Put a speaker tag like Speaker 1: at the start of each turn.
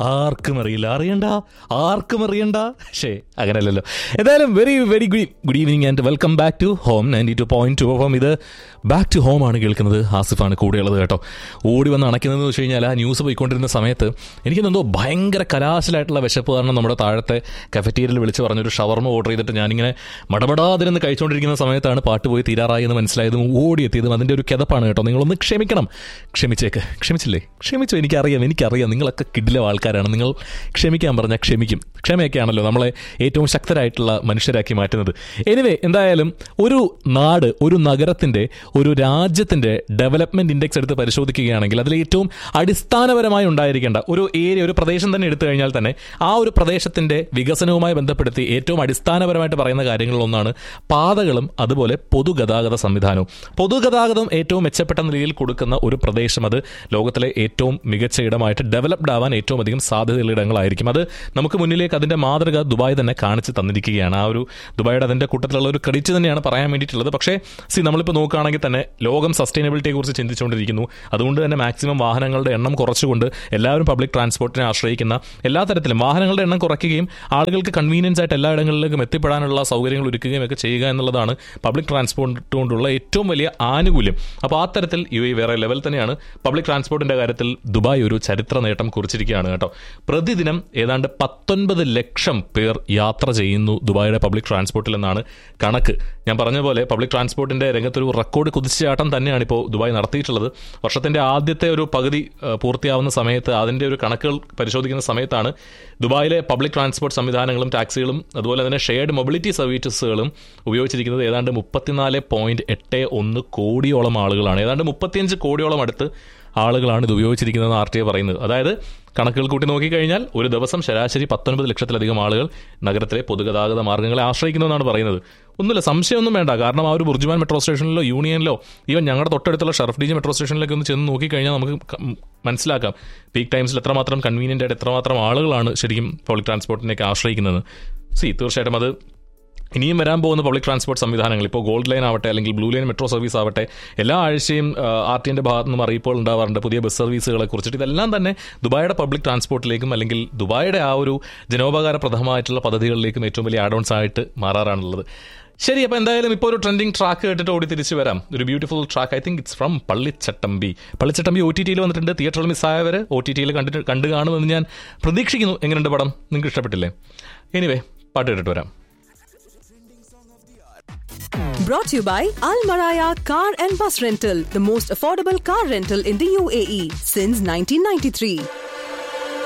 Speaker 1: ആർക്കും അറിയില്ല അറിയണ്ട ആർക്കും അറിയണ്ട ശേ അങ്ങനെയല്ലല്ലോ എന്തായാലും very very good good evening and welcome back to home ninety two point two അപ്പം ഇത് ബാക്ക് ടു ഹോം ആണ് കേൾക്കുന്നത് ആസിഫാണ് കൂടെയുള്ളത് കേട്ടോ ഓടി വന്ന് അണയ്ക്കുന്നതെന്ന് വെച്ച് കഴിഞ്ഞാൽ ആ ന്യൂസ് പോയിക്കൊണ്ടിരുന്ന സമയത്ത് എനിക്കെന്തോ ഭയങ്കര കലാശലായിട്ടുള്ള വിശപ്പ് കാരണം നമ്മുടെ താഴത്തെ കഫറ്റീരിയൽ വിളിച്ച് പറഞ്ഞൊരു ഷവർമ ഓർഡർ ചെയ്തിട്ട് ഞാനിങ്ങനെ മടപടാതിരുന്ന് കഴിച്ചുകൊണ്ടിരിക്കുന്ന സമയത്താണ് പാട്ട് പോയി തീരാറായി എന്ന് മനസ്സിലായതും ഓടിയെത്തിയതും അതിൻ്റെ ഒരു കിതപ്പാണ് കേട്ടോ നിങ്ങളൊന്ന് ക്ഷമിക്കണം ക്ഷമിച്ചേക്ക് ക്ഷമിച്ചില്ലേ ക്ഷമിച്ചു എനിക്കറിയാം എനിക്കറിയാം നിങ്ങളൊക്കെ കിഡിലെ ആൾക്കാരാണ് നിങ്ങൾ ക്ഷമിക്കാൻ പറഞ്ഞാൽ ക്ഷമിക്കും ക്ഷമയൊക്കെയാണല്ലോ നമ്മളെ ഏറ്റവും ശക്തരായിട്ടുള്ള മനുഷ്യരാക്കി മാറ്റുന്നത് എനിവേ എന്തായാലും ഒരു നാട് ഒരു നഗരത്തിൻ്റെ ഒരു രാജ്യത്തിൻ്റെ ഡെവലപ്മെൻറ്റ് ഇൻഡെക്സ് എടുത്ത് പരിശോധിക്കുകയാണെങ്കിൽ അതിൽ ഏറ്റവും അടിസ്ഥാനപരമായി ഉണ്ടായിരിക്കേണ്ട ഒരു ഏരിയ ഒരു പ്രദേശം തന്നെ എടുത്തു കഴിഞ്ഞാൽ തന്നെ ആ ഒരു പ്രദേശത്തിൻ്റെ വികസനവുമായി ബന്ധപ്പെടുത്തി ഏറ്റവും അടിസ്ഥാനപരമായിട്ട് പറയുന്ന കാര്യങ്ങളിലൊന്നാണ് പാതകളും അതുപോലെ പൊതുഗതാഗത സംവിധാനവും പൊതുഗതാഗതം ഏറ്റവും മെച്ചപ്പെട്ട നിലയിൽ കൊടുക്കുന്ന ഒരു പ്രദേശം അത് ലോകത്തിലെ ഏറ്റവും മികച്ച ഇടമായിട്ട് ഡെവലപ്ഡ് ആവാൻ ഏറ്റവും അധികം സാധ്യതയുള്ള ഇടങ്ങളായിരിക്കും അത് നമുക്ക് മുന്നിലേക്ക് അതിന്റെ മാതൃക ദുബായ് തന്നെ കാണിച്ച് തന്നിരിക്കുകയാണ് ആ ഒരു ദുബായുടെ അതിന്റെ കൂട്ടത്തിലുള്ള ഒരു ക്രെഡിറ്റ് തന്നെയാണ് പറയാൻ വേണ്ടിയിട്ടുള്ളത് പക്ഷേ സി നമ്മളിപ്പോൾ നോക്കുകയാണെങ്കിൽ തന്നെ ലോകം സസ്റ്റൈനബിലിറ്റിയെ കുറിച്ച് ചിന്തിച്ചുകൊണ്ടിരിക്കുന്നു അതുകൊണ്ട് തന്നെ മാക്സിമം വാഹനങ്ങളുടെ എണ്ണം കുറച്ചുകൊണ്ട് എല്ലാവരും പബ്ലിക് ട്രാൻസ്പോർട്ടിനെ ആശ്രയിക്കുന്ന എല്ലാ തരത്തിലും വാഹനങ്ങളുടെ എണ്ണം കുറയ്ക്കുകയും ആളുകൾക്ക് കൺവീനിയൻസ് ആയിട്ട് എല്ലാ ഇടങ്ങളിലേക്കും എത്തിപ്പെടാനുള്ള സൗകര്യങ്ങൾ ഒരുക്കുകയും ഒക്കെ ചെയ്യുക എന്നുള്ളതാണ് പബ്ലിക് ട്രാൻസ്പോർട്ട് കൊണ്ടുള്ള ഏറ്റവും വലിയ ആനുകൂല്യം അപ്പോൾ ആ തരത്തിൽ യു എ വേറെ ലെവൽ തന്നെയാണ് പബ്ലിക് ട്രാൻസ്പോർട്ടിന്റെ കാര്യത്തിൽ ദുബായ് ഒരു ചരിത്ര നേട്ടം കുറിച്ചിരിക്കുകയാണ് കേട്ടോ പ്രതിദിനം ഏതാണ്ട് പത്തൊൻപത് ലക്ഷം പേർ യാത്ര ചെയ്യുന്നു ദുബായിയുടെ പബ്ലിക് ട്രാൻസ്പോർട്ടിൽ എന്നാണ് കണക്ക് ഞാൻ പറഞ്ഞ പോലെ പബ്ലിക് ട്രാൻസ്പോർട്ടിന്റെ രംഗത്തൊരു റെക്കോർഡ് കുതിച്ചുചാട്ടം തന്നെയാണ് ഇപ്പോൾ ദുബായ് നടത്തിയിട്ടുള്ളത് വർഷത്തിന്റെ ആദ്യത്തെ ഒരു പകുതി ഏഹ്, പൂർത്തിയാവുന്ന സമയത്ത് അതിന്റെ ഒരു കണക്കുകൾ പരിശോധിക്കുന്ന സമയത്താണ് ദുബായിലെ പബ്ലിക് ട്രാൻസ്പോർട്ട് സംവിധാനങ്ങളും ടാക്സികളും അതുപോലെ തന്നെ ഷെയർഡ് മൊബിലിറ്റി സർവീസസുകളും ഉപയോഗിച്ചിരിക്കുന്നത് ഏതാണ്ട് മുപ്പത്തിനാല് പോയിന്റ് എട്ട് ഒന്ന് കോടിയോളം ആളുകളാണ് ഏതാണ്ട് മുപ്പത്തിയഞ്ച് കോടിയോളം അടുത്ത് ആളുകളാണ് ഇത് ഉപയോഗിച്ചിരിക്കുന്നതെന്ന് ആർ ടി ഐ പറയുന്നത് അതായത് കണക്കുകൾ കൂട്ടി നോക്കിക്കഴിഞ്ഞാൽ ഒരു ദിവസം ശരാശരി പത്തൊൻപത് ലക്ഷത്തിലധികം ആളുകൾ നഗരത്തിലെ പൊതുഗതാഗത മാർഗ്ഗങ്ങളെ ആശ്രയിക്കുന്നതെന്നാണ് പറയുന്നത് ഒന്നുമില്ല സംശയമൊന്നും വേണ്ട കാരണം ആ ഒരു ബുർജുമാൻ മെട്രോ സ്റ്റേഷനിലോ യൂണിയനിലോ ഈവൻ ഞങ്ങളുടെ തൊട്ടടുത്തുള്ള ഷർഫ് ഡി ജി മെട്രോ സ്റ്റേഷനിലൊക്കെ ഒന്ന് ചെന്ന് നോക്കിക്കഴിഞ്ഞാൽ നമുക്ക് ക- ഉം മനസ്സിലാക്കാം പീക്ക് ടൈംസിൽ എത്രമാത്രം കൺവീനിയൻ്റ് ആയിട്ട് എത്രമാത്രം ആളുകളാണ് ശരിക്കും പബ്ലിക് ട്രാൻസ്പോർട്ടിനെയൊക്കെ ആശ്രയിക്കുന്നത് സി തീർച്ചയായിട്ടും അത് ഇനിയും വരാൻ പോകുന്ന പബ്ലിക് ട്രാൻസ്പോർട്ട് സംവിധാനങ്ങൾ ഇപ്പോൾ ഗോൾഡ് ലൈൻ ആവട്ടെ അല്ലെങ്കിൽ ബ്ലൂ ലൈൻ മെട്രോ സർവീസ് ആവട്ടെ എല്ലാ ആഴ്ചയും ആർ ടിൻ്റെ ഭാഗത്തു നിന്നും അറിയിപ്പുകൾ ഉണ്ടാവാറുണ്ട് പുതിയ ബസ് സർവീസുകളെ കുറിച്ചിട്ട് ഇതെല്ലാം തന്നെ ദുബായുടെ പബ്ലിക് ട്രാൻസ്പോർട്ടിലേക്കും അല്ലെങ്കിൽ ദുബായുടെ ആ ഒരു ജനോപകാരപ്രദമായിട്ടുള്ള പദ്ധതികളിലേക്കും ഏറ്റവും വലിയ ആഡ് ഓൺസ് ആയിട്ട് മാറാറാണുള്ളത് ശരി അപ്പോൾ എന്തായാലും ഇപ്പോൾ ഒരു ട്രെൻഡിങ് ട്രാക്ക് കേട്ടിട്ട് ഓടി തിരിച്ചു വരാം ഒരു beautiful track I think it's from Pallichattambi Pallichattambi O T ടിയിൽ വന്നിട്ടുണ്ട് തിയേറ്ററിൽ മിസ്സായവർ ഒ ടി ടിയിൽ കണ്ടിട്ട് കണ്ടു കാണുമെന്ന് ഞാൻ പ്രതീക്ഷിക്കുന്നു എങ്ങനെയുണ്ട് പടം നിങ്ങൾക്ക് ഇഷ്ടപ്പെട്ടില്ലേ എനിവേ പാട്ട് കേട്ടിട്ട് വരാം
Speaker 2: Brought to you by Al Maraya Car and Bus Rental, the most affordable car rental in the UAE since 1993.